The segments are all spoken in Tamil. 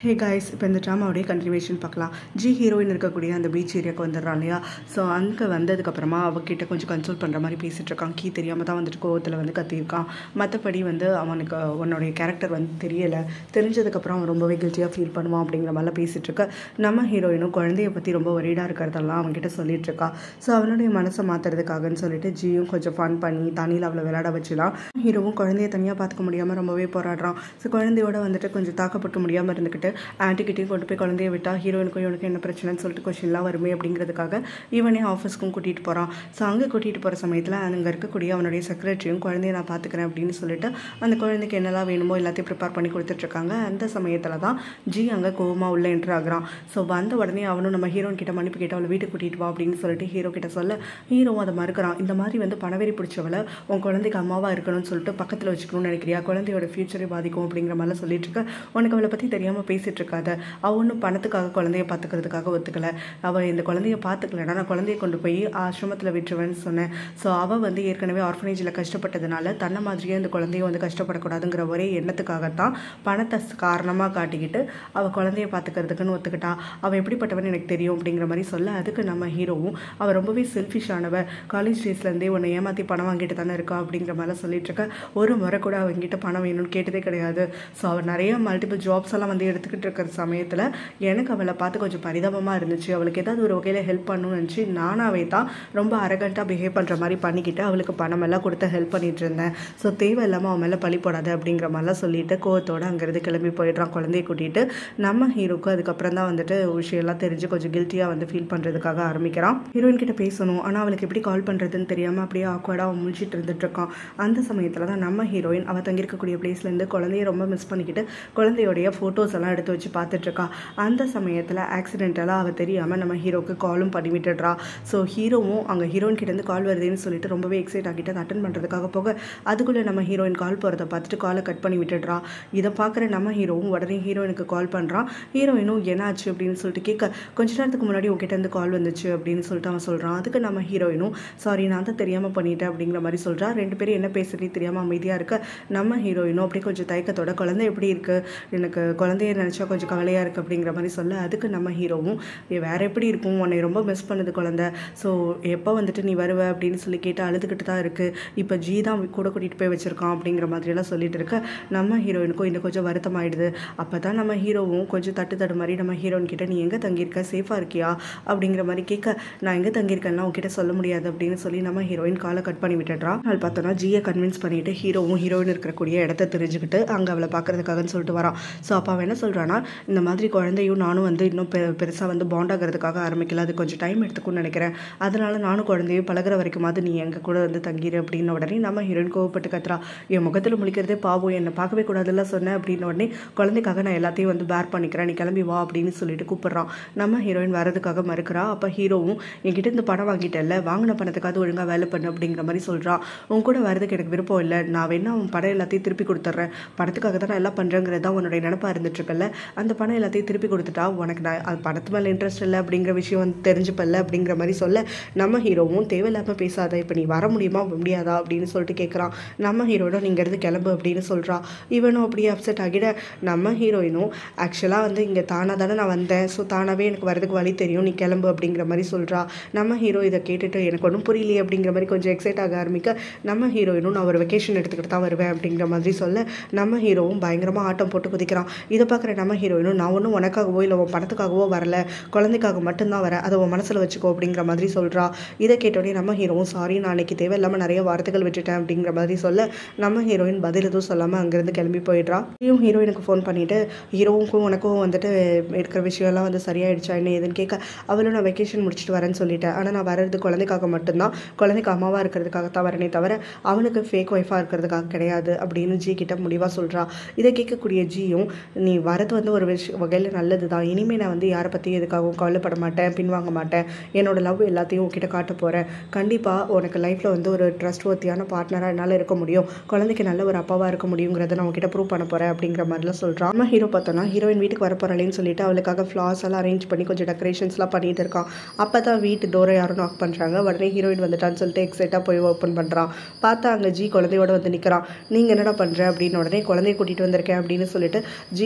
ஹே காய்ஸ் இப்போ இந்த ட்ராமாவுடைய கண்டினியூவேஷன் பார்க்கலாம் ஜி ஹீரோயின் இருக்கக்கூடிய அந்த பீச் ஏரியாவுக்கு வந்துடுறான் இல்லையா ஸோ அங்கே வந்ததுக்கப்புறமா அவகிட்ட கொஞ்சம் கன்சல்ட் பண்ணுற மாதிரி பேசிகிட்டு இருக்கான் கீ தெரியாமல் தான் வந்துட்டு கோவத்தில் வந்து கத்தியிருக்கான் மற்றபடி வந்து அவனுக்கு உன்னுடைய கேரக்டர் வந்து தெரியலை தெரிஞ்சதுக்கப்புறம் அவன் ரொம்பவே கில்ட்டியாக ஃபீல் பண்ணுவான் அப்படிங்கிற மாதிரிலாம் பேசிகிட்டு இருக்க நம்ம ஹீரோயினும் குழந்தைய பற்றி ரொம்ப ஒரீடாக இருக்கிறதெல்லாம் அவன்கிட்ட சொல்லிட்டு இருக்கா ஸோ அவனுடைய மனசை மாற்றுறதுக்காகன்னு சொல்லிட்டு ஜியும் கொஞ்சம் ஃபன் பண்ணி தண்ணியில் அவளை விளையாட வச்சுலாம் ஹீரோவும் குழந்தைய தனியாக பார்த்துக்க முடியாமல் ரொம்பவே போராடுறான் ஸோ குழந்தையோட வந்துட்டு கொஞ்சம் தாக்கப்பட்டு முடியாமல் இருந்துக்கிட்டு ஆன்ட்டிக்கிட்டையும் கொண்டு போய் குழந்தைய விட்டா ஹீரோயினுக்கும் இவனுக்கும் என்ன பிரச்சனைன்னு சொல்லிட்டு கொஷின்லாம் வருமே அப்படிங்கிறதுக்காக இவனே ஆஃபீஸ்க்கும் கூட்டிகிட்டு போகிறான் ஸோ அங்கே கூட்டிகிட்டு போகிற சமயத்தில் அங்கே இருக்கக்கூடிய அவனுடைய செக்ரட்டரியும் குழந்தைய நான் பார்த்துக்கிறேன் அப்படின்னு சொல்லிட்டு அந்த குழந்தைக்கு என்னெல்லாம் வேணுமோ எல்லாத்தையும் ப்ரிப்பேர் பண்ணி கொடுத்துட்ருக்காங்க அந்த சமயத்தில் தான் ஜி அங்கே கோவமாக உள்ளே என்ட்ரு ஆகுறான் ஸோ வந்த உடனே அவனும் நம்ம ஹீரோன் கிட்ட மன்னிப்பு கேட்டு அவளை வீட்டுக்கு கூட்டிகிட்டு வா அப்படின்னு சொல்லிட்டு ஹீரோ கிட்ட சொல்ல ஹீரோவும் அதை மறுக்கிறான் இந்த மாதிரி வந்து பணவெறி பிடிச்சவளை உன் குழந்தைக்கு அம்மாவாக இருக்கணும்னு சொல்லிட்டு பக்கத்தில் வச்சுக்கணும்னு நினைக்கிறியா குழந்தையோட ஃபியூச்சரை பாதிக்கும் அப்படிங்கிற மாதிரிலாம் சொல்லிட்டு இருக்க உனக்கு அவளை பற்றி தெரியாமல் பேசிட்டு இருக்காத அவள் ஒன்றும் பணத்துக்காக குழந்தைய பார்த்துக்கிறதுக்காக ஒத்துக்கல அவள் இந்த குழந்தைய பார்த்துக்கலன்னா நான் குழந்தைய கொண்டு போய் ஆசிரமத்தில் விட்டுருவேன்னு சொன்னேன் ஸோ அவள் வந்து ஏற்கனவே ஆர்ஃபனேஜில் கஷ்டப்பட்டதுனால தன்னை மாதிரியே இந்த குழந்தைய வந்து கஷ்டப்படக்கூடாதுங்கிற ஒரே எண்ணத்துக்காகத்தான் பணத்தை காரணமாக காட்டிக்கிட்டு அவள் குழந்தைய பார்த்துக்கிறதுக்குன்னு ஒத்துக்கிட்டா அவள் எப்படிப்பட்டவன் எனக்கு தெரியும் அப்படிங்கிற மாதிரி சொல்ல அதுக்கு நம்ம ஹீரோவும் அவள் ரொம்பவே செல்ஃபிஷானவ காலேஜ் டேஸ்லேருந்தே உன்னை ஏமாற்றி பணம் வாங்கிட்டு தானே இருக்கா அப்படிங்கிற மாதிரிலாம் சொல்லிட்டு இருக்க ஒரு முறை கூட அவங்ககிட்ட பணம் வேணும்னு கேட்டதே கிடையாது ஸோ அவள் நிறைய மல்டிபிள் ஜாப்ஸ் எல்லாம் வந்து எடுத்துக்கிட்டு இருக்கிற சமயத்தில் எனக்கு அவளை பார்த்து கொஞ்சம் பரிதாபமாக இருந்துச்சு அவளுக்கு ஏதாவது ஒரு வகையில் ஹெல்ப் பண்ணணும்னு நினச்சி நானாவே தான் ரொம்ப அரகண்ட்டாக பிஹேவ் பண்ணுற மாதிரி பண்ணிக்கிட்டு அவளுக்கு பணம் எல்லாம் கொடுத்து ஹெல்ப் பண்ணிட்டு இருந்தேன் ஸோ தேவையில்லாமல் அவன் மேலே பழி போடாது அப்படிங்கிற மாதிரிலாம் சொல்லிட்டு கோவத்தோடு அங்கேருந்து கிளம்பி போயிடுறான் குழந்தைய கூட்டிகிட்டு நம்ம ஹீரோக்கு அதுக்கப்புறம் தான் வந்துட்டு விஷயம்லாம் தெரிஞ்சு கொஞ்சம் கில்ட்டியாக வந்து ஃபீல் பண்ணுறதுக்காக ஆரம்பிக்கிறான் ஹீரோயின் கிட்ட பேசணும் ஆனால் அவளுக்கு எப்படி கால் பண்ணுறதுன்னு தெரியாமல் அப்படியே ஆக்வர்டாக அவன் முழிச்சிட்டு இருந்துட்டு இருக்கான் அந்த சமயத்தில் தான் நம்ம ஹீரோயின் அவள் தங்கியிருக்கக்கூடிய பிளேஸ்லேருந்து குழந்தைய ரொம்ப மிஸ் பண்ணிக்கிட்டு குழந்தையோடைய ஃபோட்டோஸ் எல்லாம் எடுத்து வச்சு பார்த்துட்டு இருக்கா அந்த சமயத்தில் ஆக்சிடென்டலாக அவள் தெரியாமல் நம்ம ஹீரோக்கு காலும் பண்ணி விட்டுடுறா ஸோ ஹீரோவும் அங்கே ஹீரோயின் கிட்டேருந்து கால் வருதுன்னு சொல்லிட்டு ரொம்பவே எக்ஸைட் ஆகிட்டு அதை அட்டன் பண்ணுறதுக்காக போக அதுக்குள்ளே நம்ம ஹீரோயின் கால் போகிறத பார்த்துட்டு காலை கட் பண்ணி விட்டுடுறா இதை பார்க்குற நம்ம ஹீரோவும் உடனே ஹீரோயினுக்கு கால் பண்ணுறான் ஹீரோயினும் என்னாச்சு அப்படின்னு சொல்லிட்டு கேட்க கொஞ்ச நேரத்துக்கு முன்னாடி உங்ககிட்ட இருந்து கால் வந்துச்சு அப்படின்னு சொல்லிட்டு அவன் சொல்கிறான் அதுக்கு நம்ம ஹீரோயினும் சாரி நான் தான் தெரியாமல் பண்ணிட்டேன் அப்படிங்கிற மாதிரி சொல்கிறா ரெண்டு பேரும் என்ன பேசுறதே தெரியாமல் அமைதியாக இருக்க நம்ம ஹீரோயினும் அப்படியே கொஞ்சம் தயக்கத்தோட குழந்தை எப்படி இருக்குது எனக்கு குழந்தைய நினச்சா கொஞ்சம் கவலையாக இருக்குது அப்படிங்கிற மாதிரி சொல்ல அதுக்கு நம்ம ஹீரோவும் வேற எப்படி இருக்கும் உன்னை ரொம்ப மிஸ் பண்ணுது குழந்தை ஸோ எப்போ வந்துட்டு நீ வருவ அப்படின்னு சொல்லி கேட்டு அழுதுகிட்டு தான் இருக்குது இப்போ ஜி தான் கூட கூட்டிகிட்டு போய் வச்சிருக்கான் அப்படிங்கிற மாதிரியெல்லாம் சொல்லிட்டு இருக்க நம்ம ஹீரோயினுக்கும் இன்னும் கொஞ்சம் வருத்தம் ஆயிடுது அப்போ தான் நம்ம ஹீரோவும் கொஞ்சம் தட்டு தடு மாதிரி நம்ம ஹீரோயின் கிட்ட நீ எங்கே தங்கியிருக்க சேஃபாக இருக்கியா அப்படிங்கிற மாதிரி கேட்க நான் எங்கே தங்கியிருக்கேன்னா உங்ககிட்ட சொல்ல முடியாது அப்படின்னு சொல்லி நம்ம ஹீரோயின் காலை கட் பண்ணி விட்டுடுறான் அது பார்த்தோன்னா ஜியை கன்வின்ஸ் பண்ணிட்டு ஹீரோவும் ஹீரோயின் இருக்கக்கூடிய இடத்த தெரிஞ்சுக்கிட்டு அங்கே அவளை பார்க்கறதுக்காகன்னு சொல்லிட்டு வரான் ஸோ அப்போ அவன் என்ன சொல்கிறான்னா இந்த மாதிரி குழந்தையும் நானும் வந்து இன்னும் பெ பெருசாக வந்து பாண்ட் ஆகிறதுக்காக ஆரம்பிக்கல அது கொஞ்சம் டைம் எடுத்துக்கும்னு நினைக்கிறேன் அதனால நானும் குழந்தையும் பழகிற வரைக்குமாவது நீ எங்கள் கூட வந்து தங்கிடு அப்படின்ன உடனே நம்ம ஹீரோயின் கோவப்பட்டு கத்துறா என் முகத்தில் முழிக்கிறதே பாவம் என்னை பார்க்கவே கூடாதுல்ல சொன்னேன் அப்படின்ன உடனே குழந்தைக்காக நான் எல்லாத்தையும் வந்து பேர் பண்ணிக்கிறேன் நீ கிளம்பி வா அப்படின்னு சொல்லிட்டு கூப்பிடுறான் நம்ம ஹீரோயின் வரதுக்காக மறுக்கிறா அப்போ ஹீரோவும் என்கிட்ட இந்த பணம் வாங்கிட்டேன்ல வாங்கின பணத்துக்காவது ஒழுங்காக வேலை பண்ணு அப்படிங்கிற மாதிரி சொல்கிறான் உன் கூட வரதுக்கு எனக்கு விருப்பம் இல்லை நான் வேணா உன் பணம் எல்லாத்தையும் திருப்பி கொடுத்துட்றேன் பணத்துக்காக தான் நான் எல்லாம் பண்ணுறேங்கிறது தான் உன்னுடைய நினப்பாக இருந்துட்டுருக்கல அந்த பணம் எல்லாத்தையும் திருப்பி கொடுத்துட்டா உனக்கு நான் அது பணத்து மேலே இன்ட்ரெஸ்ட் இல்லை அப்படிங்கிற விஷயம் வந்து தெரிஞ்சுப்பல்ல அப்படிங்கிற மாதிரி சொல்ல நம்ம ஹீரோவும் தேவையில்லாமல் பேசாத இப்போ நீ வர முடியுமா முடியாதா அப்படின்னு சொல்லிட்டு கேட்குறான் நம்ம ஹீரோட நீங்கள் இருந்து கிளம்பு அப்படின்னு சொல்கிறா இவனும் அப்படியே அப்செட் ஆகிட நம்ம ஹீரோயினும் ஆக்சுவலாக வந்து இங்கே தானாக தானே நான் வந்தேன் ஸோ தானாகவே எனக்கு வரதுக்கு வழி தெரியும் நீ கிளம்பு அப்படிங்கிற மாதிரி சொல்கிறா நம்ம ஹீரோ இதை கேட்டுட்டு எனக்கு ஒன்றும் புரியலையே அப்படிங்கிற மாதிரி கொஞ்சம் எக்ஸைட் ஆக ஆரம்பிக்க நம்ம ஹீரோயினும் நான் ஒரு வெக்கேஷன் எடுத்துக்கிட்டு தான் வருவேன் அப்படிங்கிற மாதிரி சொல்ல நம்ம ஹீரோவும் பயங்கரமாக ஆட்டம் போட்டு குதிக்கிறான் இதை பார்க்குற நம்ம ஹீரோயினும் நான் ஒன்றும் உனக்காகவோ இல்லை உன் பணத்துக்காகவோ வரல குழந்தைக்காக மட்டும்தான் வரேன் அதை உன் மனசில் வச்சுக்கோ அப்படிங்கிற மாதிரி சொல்கிறா இதை கேட்டோடனே நம்ம ஹீரோவும் சாரி நான் அன்னைக்கு தேவையில்லாமல் நிறைய வார்த்தைகள் விட்டுட்டேன் அப்படிங்கிற மாதிரி சொல்ல நம்ம ஹீரோயின் பதில் எதுவும் சொல்லாமல் அங்கேருந்து கிளம்பி போயிடுறா ஹீரோ ஹீரோயினுக்கு ஃபோன் பண்ணிவிட்டு ஹீரோவுக்கும் உனக்கும் வந்துட்டு இருக்கிற விஷயம்லாம் வந்து சரியாயிடுச்சா என்ன ஏதுன்னு கேட்க அவளும் நான் வெக்கேஷன் முடிச்சுட்டு வரேன்னு சொல்லிட்டேன் ஆனால் நான் வர்றது குழந்தைக்காக மட்டும்தான் குழந்தைக்கு அம்மாவாக இருக்கிறதுக்காக தான் வரனே தவிர அவனுக்கு ஃபேக் ஒய்ஃபாக இருக்கிறதுக்காக கிடையாது அப்படின்னு ஜி கிட்ட முடிவாக சொல்கிறா இதை கேட்கக்கூடிய ஜியும் நீ வரது வந்து ஒரு விஷயம் வகையில் நல்லது தான் இனிமேல் நான் வந்து யாரை பற்றி எதுக்காகவும் கவலைப்பட மாட்டேன் பின்வாங்க மாட்டேன் என்னோட லவ் எல்லாத்தையும் உங்ககிட்ட காட்ட போகிறேன் கண்டிப்பாக உனக்கு லைஃப்பில் வந்து ஒரு ட்ரஸ்ட் ஒர்த்தியான பார்ட்னராக என்னால் இருக்க முடியும் குழந்தைக்கு நல்ல ஒரு அப்பாவாக இருக்க முடியுங்கிறத நான் உங்ககிட்ட ப்ரூவ் பண்ண போகிறேன் அப்படிங்கிற மாதிரிலாம் சொல்கிறான் நம்ம ஹீரோ பார்த்தோன்னா ஹீரோயின் வீட்டுக்கு வர போகிறாளேன்னு சொல்லிட்டு அவளுக்காக ஃப்ளார்ஸ் எல்லாம் அரேஞ்ச் பண்ணி கொஞ்சம் டெக்கரேஷன்ஸ்லாம் பண்ணிட்டு இருக்கான் அப்போ தான் வீட்டு டோரை யாரும் நாக் பண்ணுறாங்க உடனே ஹீரோயின் வந்துட்டான்னு சொல்லிட்டு எக்ஸைட்டாக போய் ஓப்பன் பண்ணுறான் பார்த்தா அங்கே ஜி குழந்தையோட வந்து நிற்கிறான் நீங்கள் என்னடா பண்ணுற அப்படின்னு உடனே குழந்தைய கூட்டிகிட்டு வந்திருக்கேன் அப்படின்னு சொல்லிட்டு ஜியும் நம்ம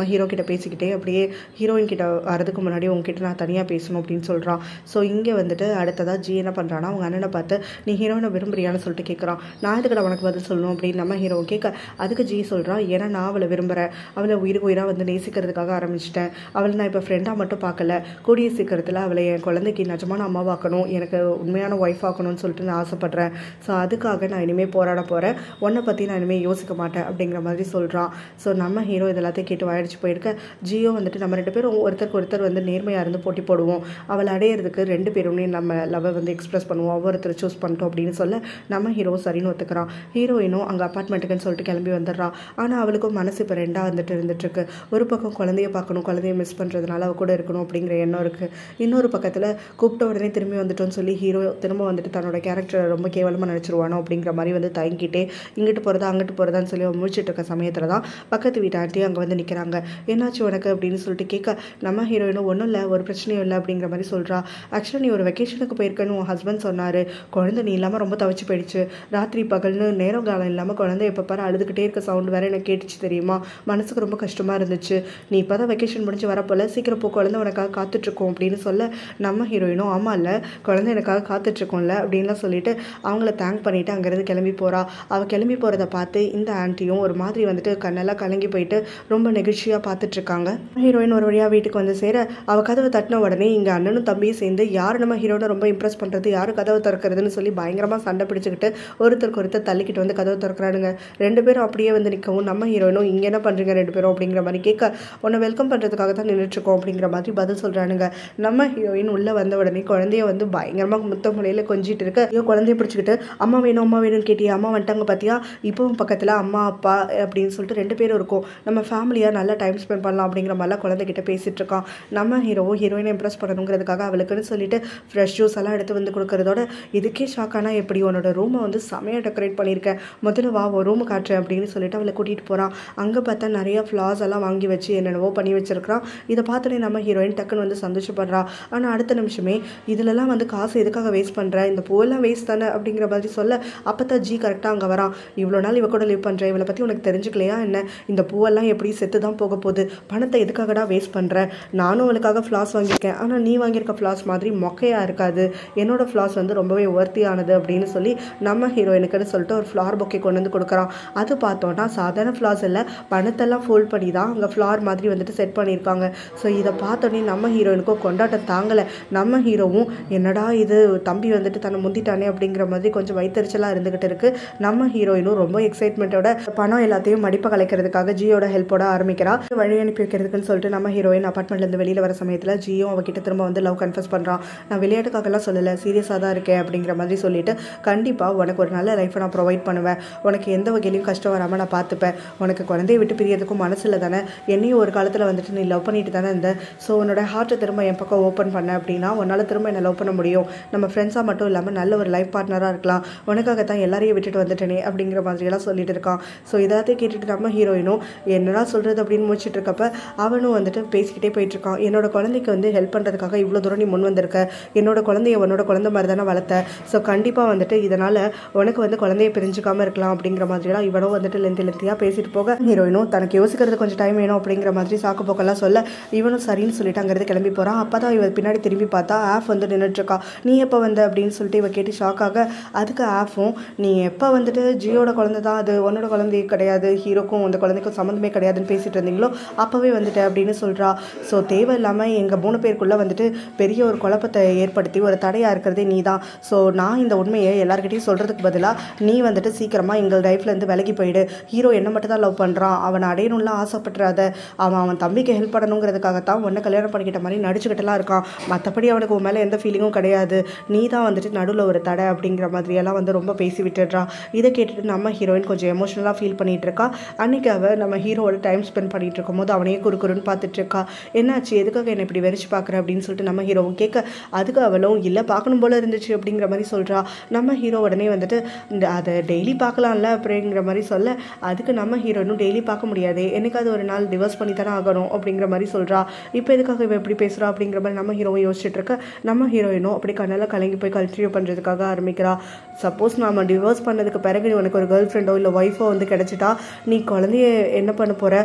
நம்ம ஹீரோ கிட்ட பேசிக்கிட்டே அப்படியே ஹீரோயின் கிட்ட வரதுக்கு முன்னாடி உங்ககிட்ட நான் தனியாக பேசணும் அப்படின்னு சொல்கிறான் ஸோ இங்கே வந்துட்டு அடுத்ததாக ஜி என்ன பண்ணுறான்னா அவங்க அண்ணனை பார்த்து நீ ஹீரோயினை விரும்புறியான்னு சொல்லிட்டு கேட்குறான் நான் எதுக்கு உனக்கு பதில் சொல்லணும் அப்படின்னு நம்ம ஹீரோ கேட்க அதுக்கு ஜி சொல்கிறான் ஏன்னா நான் அவளை விரும்புகிறேன் அவளை உயிருக்கு உயிராக வந்து நேசிக்கிறதுக்காக ஆரம்பிச்சிட்டேன் அவளை நான் இப்போ ஃப்ரெண்டாக மட்டும் பார்க்கல கூடிய சீக்கிரத்தில் அவளை என் குழந்தைக்கு நிஜமான அம்மாவாக்கணும் எனக்கு உண்மையான ஒய்ஃப் ஆக்கணும்னு சொல்லிட்டு நான் ஆசைப்பட்றேன் ஸோ அதுக்காக நான் இனிமேல் போராட போகிறேன் உன்னை பற்றி நான் இனிமேல் யோசிக்க மாட்டேன் அப்படிங்கிற மாதிரி சொல்கிறான் ஸோ நம்ம ஹீரோ இது எல்லாத்தையும் கேட்டு வாயிடுச்சு போயிருக்க ஜியோ வந்துட்டு நம்ம ரெண்டு பேரும் ஒருத்தருக்கு ஒருத்தர் வந்து நேர்மையாக இருந்து போட்டி போடுவோம் அவளை அடையிறதுக்கு ரெண்டு பேருமே நம்ம லவ்வை வந்து எக்ஸ்பிரஸ் பண்ணுவோம் ஒவ்வொருத்தர் சூஸ் பண்ணிட்டோம் அப்படின்னு சொல்ல நம்ம ஹீரோ சரின்னு ஒத்துக்கிறான் ஹீரோயினும் அங்கே அப்பார்ட்மெண்ட்டுக்குன்னு சொல்லிட்டு கிளம்பி வந்துடுறான் ஆனால் அவளுக்கும் மனசு இப்போ ரெண்டாக வந்துட்டு இருந்துட்டுருக்கு ஒரு பக்கம் குழந்தைய பார்க்கணும் குழந்தைய மிஸ் பண்ணுறதுனால அவ கூட இருக்கணும் அப்படிங்கிற எண்ணம் இருக்குது இன்னொரு பக்கத்தில் கூப்பிட்ட உடனே திரும்பி வந்துட்டோன்னு சொல்லி ஹீரோ திரும்ப வந்துட்டு தன்னோட கேரக்டரை ரொம்ப கேவலமாக நினச்சிருவானோ அப்படிங்கிற மாதிரி வந்து தயங்கிட்டே இங்கிட்டு போகிறதா அங்கிட்டு போகிறதான்னு சொல்லி அவன் முழிச்சிட்டு இருக்க சமயத்தில் தான் பக்கத்து வீட்டு ஆண்டி அங்கே வந்து நிற்கிறாங்க என்னாச்சு உனக்கு அப்படின்னு சொல்லிட்டு கேட்க நம்ம ஹீரோயினும் ஒன்றும் இல்லை ஒரு பிரச்சனையும் இல்லை அப்படிங்கிற மாதிரி சொல்கிறா ஆக்சுவலாக நீ ஒரு வெக்கேஷனுக்கு போயிருக்கன்னு உன் ஹஸ்பண்ட் சொன்னார் குழந்தை நீ இல்லாமல் ரொம்ப தவிச்சு போயிடுச்சு ராத்திரி பகல்னு நேரம் காலம் இல்லாமல் குழந்தை எப்போ பாரு அழுதுகிட்டே இருக்க சவுண்ட் வேற எனக்கு கேட்டுச்சு தெரியுமா மனசுக்கு ரொம்ப கஷ்டமாக இருந்துச்சு நீ இப்போ தான் வெக்கேஷன் முடிஞ்சு வரப்போல சீக்கிரம் போ குழந்தை உனக்காக காத்துட்ருக்கோம் அப்படின்னு சொல்ல நம்ம ஹீரோயினும் ஆமாம் இல்லை குழந்தை எனக்காக காத்துட்ருக்கோம்ல அப்படின்லாம் சொல்லிட்டு அவங்கள தேங்க் பண்ணிட்டு அங்கேருந்து கிளம்பி போகிறா அவள் கிளம்பி போகிறத பார்த்து இந்த ஆன்ட்டியும் ஒரு மாதிரி வந்துட்டு கண்ணெல்லாம் கலங்கி போயிட்டு ரொம்ப நெகிழ்ச்சியாக பார்த்துட்டு இருக்காங்க ஹீரோயின் ஒரு வழியாக வீட்டுக்கு வந்து சேர அவள் கதவை தட்டின உடனே இங்கே அண்ணனும் தம்பியும் சேர்ந்து யார் நம்ம ஹீரோனை ரொம்ப இம்ப்ரெஸ் பண்ணுறது யார் கதவை திறக்கிறதுன்னு சொல்லி பயங்கரமாக சண்டை பிடிச்சிக்கிட்டு ஒருத்தருக்கு ஒருத்தர் தள்ளிக்கிட்டு வந்து கதவை திறக்கிறானுங்க ரெண்டு பேரும் அப்படியே வந்து நிற்கவும் நம்ம ஹீரோயினும் இங்கே என்ன பண்ணுறீங்க ரெண்டு பேரும் அப்படிங்கிற மாதிரி கேட்க உன்னை வெல்கம் பண்ணுறதுக்காக தான் நின்றுட்டுருக்கோம் அப்படிங்கிற மாதிரி பதில் சொல்கிறானுங்க நம்ம ஹீரோயின் உள்ளே வந்த உடனே குழந்தைய வந்து பயங்கரமாக முத்த முறையில் கொஞ்சிட்டு இருக்க ஐயோ குழந்தைய பிடிச்சிக்கிட்டு அம்மா வேணும் அம்மா வேணும்னு கேட்டியா அம்மா வந்துட்டாங்க பார்த்தியா இப்போவும் பக்கத்தில் அம்மா அப்பா அப்படின்னு சொல்லிட்டு ரெண்டு பேரும் இருக்கும் நம்ம ஃபேமிலியாக நல்லா டைம் ஸ்பெண்ட் பண்ணலாம் அப்படிங்கிற மாதிரிலாம் குழந்தைகிட்ட பேசிகிட்டு இருக்கான் நம்ம ஹீரோ ஹீரோயினை இம்ப்ரெஸ் பண்ணணுங்கிறதுக்காக அவளுக்குன்னு சொல்லிட்டு ஃப்ரெஷ் ஜூஸ் எல்லாம் எடுத்து வந்து கொடுக்கறதோட இதுக்கே ஷாக் ஆனால் எப்படி உன்னோட ரூமை வந்து செமையாக டெக்கரேட் பண்ணியிருக்கேன் முதல்ல வா உன் ரூம் காட்டுறேன் அப்படின்னு சொல்லிட்டு அவளை கூட்டிகிட்டு போகிறான் அங்கே பார்த்தா நிறைய ஃப்ளார்ஸ் எல்லாம் வாங்கி வச்சு என்னென்னவோ பண்ணி வச்சிருக்கிறான் இதை பார்த்தோன்னே நம்ம ஹீரோயின் டக்குன்னு வந்து சந்தோஷப்படுறா ஆனால் அடுத்த நிமிஷமே இதுலலாம் வந்து காசு எதுக்காக வேஸ்ட் பண்ணுற இந்த பூவெல்லாம் வேஸ்ட் தானே அப்படிங்கிற மாதிரி சொல்ல அப்போ தான் ஜி கரெக்டாக அங்கே வரான் இவ்வளோ நாள் இவ கூட லிவ் பண்ணுறேன் இவளை பற்றி உனக்கு தெரிஞ்சுக்கலையா என்ன இந்த பூவெல்லாம் எப்படி செத்து தான் போக போகுது பணத்தை எதுக்காகடா வேஸ்ட் பண்ணுற நானும் அவளுக்காக ஃப்ளாஸ் வாங்கியிருக்கேன் ஆனால் நீ வாங்கியிருக்க ஃப்ளாஸ் மாதிரி மொக்கையாக இருக்காது என்னோட ஃப்ளாஸ் வந்து ரொம்பவே ஒர்த்தியானது அப்படின்னு சொல்லி நம்ம ஹீரோயினுக்குன்னு சொல்லிட்டு ஒரு ஃப்ளார் பொக்கே கொண்டு வந்து கொடுக்குறான் அது பார்த்தோன்னா சாதாரண ஃப்ளார்ஸ் இல்லை பணத்தெல்லாம் ஃபோல்ட் பண்ணி தான் அங்கே ஃப்ளார் மாதிரி வந்துட்டு செட் பண்ணியிருக்காங்க ஸோ இதை பார்த்தோன்னே நம்ம ஹீரோயினுக்கும் கொண்டாட்டம் தாங்கலை நம்ம ஹீரோவும் என்னடா இது தம்பி வந்துட்டு தன்னை முந்திட்டானே அப்படிங்கிற மாதிரி கொஞ்சம் வைத்தறிச்சலாக இருந்துகிட்டு இருக்கு நம்ம ஹீரோயினும் ரொம்ப எக்ஸைட்மெண்ட்டோட பணம் எல்லாத்தையும் மடிப்பை கலைக்கிறதுக்காக ஜியோட ஹெல்ப்போட ஆரம்பிக்கிறா வழி அனுப்பி வைக்கிறதுக்குன்னு சொல்லிட்டு நம்ம ஹீரோயின் அப்பார்ட்மெண்ட்லேருந்து வெளியில் வர சமயத்தில் ஜியோ அவகிட்ட திரும்ப வந்து லவ் கன்ஃபஸ் பண்ணுறான் நான் விளையாட்டுக்காகலாம் சொல்லலை சீரியஸாக தான் இருக்கேன் அப்படிங்கிற மாதிரி சொல்லிட்டு கண்டிப்பாக உனக்கு ஒரு நல்ல லைஃப்பை நான் ப்ரொவைட் பண்ணுவேன் உனக்கு எந்த வகையிலையும் கஷ்டம் வராமல் நான் பார்த்துப்பேன் உனக்கு குழந்தைய விட்டு பிரியறதுக்கும் மனசு இல்லை தானே என்னையும் ஒரு காலத்தில் வந்துட்டு நீ லவ் பண்ணிட்டு தானே இருந்த ஸோ உன்னோட ஹார்ட்டை திரும்ப என் பக்கம் ஓப்பன் பண்ண அப்படின்னா உன்னால் திரும்ப என்னை லவ் பண்ண முடியும் நம்ம ஃப்ரெண்ட்ஸாக மட்டும் இல்லாமல் நல்ல ஒரு லைஃப் பார்ட்னராக இருக்கலாம் உனக்காக தான் எல்லாரையும் விட்டுட்டு வந்துட்டேனே அப்படிங்கிற மாதிரியெல்லாம் சொல்லிட்டு இருக்கான் ஸோ இதாத்தையும் கேட்டுட்டு நம்ம ஹீரோயினும் என்னடா சொல்கிறது அப்படின்னு முடிச்சிட்டு இருக்கப்ப அவனும் வந்துட்டு பேசிக்கிட்டே போயிட்டு இருக்கான் என்னோட குழந்தைக்கு வந்து ஹெல்ப் பண்ணுறதுக்காக இவ்வளோ தூரம் நீ முன் வந்திருக்க என்னோட குழந்தைய உன்னோட குழந்தை மாதிரி தானே வளர்த்த ஸோ கண்டிப்பாக வந்துட்டு இதனால் உனக்கு வந்து குழந்தைய பிரிஞ்சுக்காம இருக்கலாம் அப்படிங்கிற மாதிரியெல்லாம் இவனும் வந்துட்டு லெந்தி லெந்தியாக பேசிட்டு போக ஹீரோயினும் தனக்கு யோசிக்கிறது கொஞ்சம் டைம் வேணும் அப்படிங்கிற மாதிரி சாக்கு போக்கெல்லாம் சொல்ல இவனும் சரின்னு சொல்லிட்டு அங்கேருந்து கிளம்பி போகிறான் அப்போ தான் இவ பின்னாடி திரும்பி பார்த்தா ஆஃப் வந்து நின்றுட்டுருக்கா நீ எப்போ வந்த அப்படின்னு சொல்லிட்டு இவ கேட்டு ஷாக் ஆக அதுக்கு ஆஃபும் நீ எப்போ வந்துட்டு ஜியோட குழந்தை தான் அது உன்னோட குழந்தை கிடையாது ஹீரோக்கும் அந்த குழந்தைக்கும் சம்மந்தமே கிடையாதுன்னு பேசிட்டு இருந்தீங்களோ அப்போவே வந்துட்டு அப்படின்னு சொல்கிறா ஸோ தேவையில்லாமல் எங்கள் மூணு பேருக்குள்ளே வந்துட்டு பெரிய ஒரு குழப்பத்தை ஏற்படுத்தி ஒரு தடையாக இருக்கிறதே நீ தான் ஸோ நான் இந்த உண்மையை எல்லாருக்கிட்டையும் சொல்கிறதுக்கு பதிலாக நீ வந்துட்டு சீக்கிரமாக எங்கள் லைஃப்லேருந்து விலகி போயிடு ஹீரோ என்ன மட்டும் தான் லவ் பண்ணுறான் அவனை அடையணும்லாம் ஆசைப்பட்டுறாத அவன் அவன் தம்பிக்கு ஹெல்ப் பண்ணணுங்கிறதுக்காகத்தான் உன்னை கல்யாணம் பண்ணிக்கிட்ட மாதிரி நடிச்சுக்கிட்டுலாம் இருக்கான் மற்றபடி அவனுக்கு உன் மேலே எந்த ஃபீலிங்கும் கிடையாது நீ தான் வந்துட்டு நடுவில் ஒரு தடை அப்படிங்கிற மாதிரியெல்லாம் வந்து ரொம்ப பேசி விட்டுடுறா இதை கேட்டுட்டு நம்ம ஹீரோயின் கொஞ்சம் எமோஷனலாக ஃபீல் பண்ணிட்டு இருக்கா அன்னைக்கு அவள் நம்ம ஹீரோவோட டைம் ஸ்பெண்ட் பண்ணிட்டு இருக்கும்போது அவனையே குறுக்குறுன்னு பார்த்துட்டு இருக்கா என்னாச்சு எதுக்காக என்னை இப்படி வெறிச்சு பார்க்குற அப்படின்னு சொல்லிட்டு நம்ம ஹீரோவும் கேட்க அதுக்கு அவளும் இல்லை பார்க்கணும் போல இருந்துச்சு அப்படிங்கிற மாதிரி சொல்கிறா நம்ம ஹீரோ உடனே வந்துட்டு இந்த அதை டெய்லி பார்க்கலாம்ல அப்படிங்கிற மாதிரி சொல்ல அதுக்கு நம்ம ஹீரோனும் டெய்லி பார்க்க முடியாது என்னைக்காவது ஒரு நாள் டிவோர்ஸ் பண்ணி தானே ஆகணும் அப்படிங்கிற மாதிரி சொல்கிறா இப்போ எதுக்காக இவ எப்படி பேசுகிறா அப்படிங்கிற மாதிரி நம்ம ஹீரோவும் யோசிச்சுட்டு இருக்க நம்ம ஹீரோயினும் அப்படி கண்ணெல்லாம் கலங்கி போய் கண்டினியூ பண்ணுறதுக்காக ஆரம்பிக்கிறா சப்போஸ் நாம டிவோர்ஸ் பண்ணதுக்கு பிறகு நீ உனக்கு ஒரு கேர்ள் ஃப்ரெண்டோ இல்லை ஒய்ஃபோ வந்து கிடச்சிட்டா நீ குழந்தைய என்ன பண்ண போகிற உன்னை